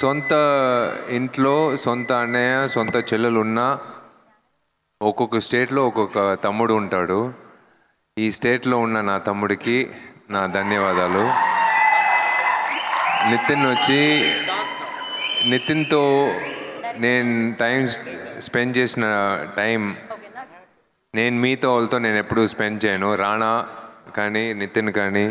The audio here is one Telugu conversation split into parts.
సొంత ఇంట్లో సొంత అన్నయ్య సొంత చెల్లెలు ఉన్నా ఒక్కొక్క స్టేట్లో ఒక్కొక్క తమ్ముడు ఉంటాడు ఈ స్టేట్లో ఉన్న నా తమ్ముడికి నా ధన్యవాదాలు నితిన్ వచ్చి నితిన్తో నేను టైం స్పెండ్ చేసిన టైం నేను మీతో వాళ్ళతో నేను ఎప్పుడూ స్పెండ్ చేయను రాణా కానీ నితిన్ కానీ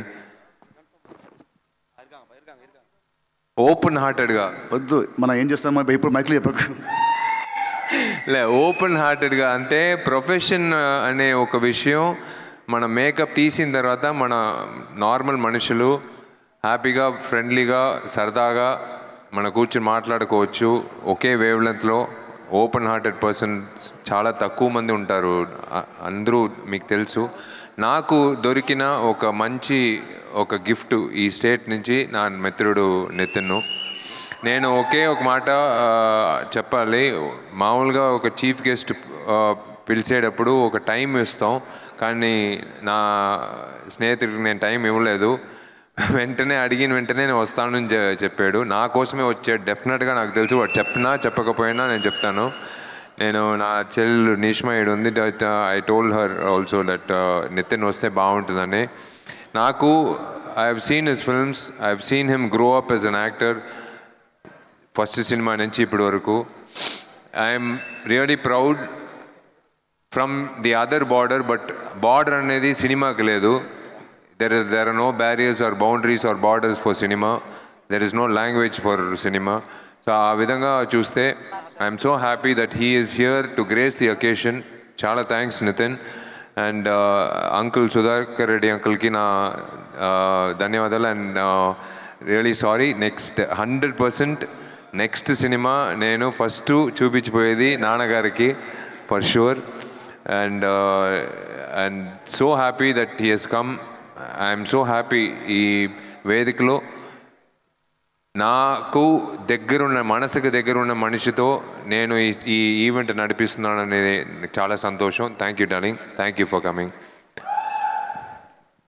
ఓపెన్ హార్టెడ్గా వద్దు మనం ఏం చేస్తామో ఇప్పుడు మైక్లో చెప్పకు లే ఓపెన్ హార్టెడ్గా అంటే ప్రొఫెషన్ అనే ఒక విషయం మన మేకప్ తీసిన తర్వాత మన నార్మల్ మనుషులు హ్యాపీగా ఫ్రెండ్లీగా సరదాగా మన కూర్చొని మాట్లాడుకోవచ్చు ఒకే వేవ్ లెంత్లో ఓపెన్ హార్టెడ్ పర్సన్స్ చాలా తక్కువ మంది ఉంటారు అ- అందరూ మీకు తెలుసు నాకు దొరికిన ఒక మంచి ఒక గిఫ్ట్ ఈ స్టేట్ నుంచి నా మిత్రుడు నితిన్ను నేను ఒకే ఒక మాట ఆ, చెప్పాలి మామూలుగా ఒక చీఫ్ గెస్ట్ ఆ, పిలిచేటప్పుడు ఒక టైం ఇస్తాం కానీ నా స్నేహితుడికి నేను టైం ఇవ్వలేదు వెంటనే అడిగిన వెంటనే నేను వస్తానని చె- చెప్పాడు నా కోసమే వచ్చాడు డెఫినెట్గా నాకు తెలుసు వాడు చెప్పినా చెప్పకపోయినా నేను చెప్తాను నేను నా చెల్లు నీష్మయుడు ఉంది that I told her also that Nithin వస్తే బాగుంటుందని నాకు I have seen his films I have seen him grow up as an actor first cinema నుంచి ఇప్పటి వరకు I'm really proud from the other border but border అనేది సినిమాకి లేదు there there are no barriers or boundaries or borders for cinema there is no language for cinema so ఆ విధంగా చూస్తే I'm so happy that he is here to grace the occasion చాలా thanks Nithin and uncle Sudhakar Reddy అంకుల్కి నా uh, ధన్యవాదాలు and really sorry next hundred percent next cinema నేను ఫస్ట్ చూపించిపోయేది నాన్నగారికి for sure and and so happy that he he's come I'm so happy ఈ వేదికలో నాకు దగ్గరున్న మనసుకు దగ్గరున్న మనిషితో నేను ఈ ఈ ఈవెంట్ నడిపిస్తున్నాననేది చాలా సంతోషం thank you darling thank you for coming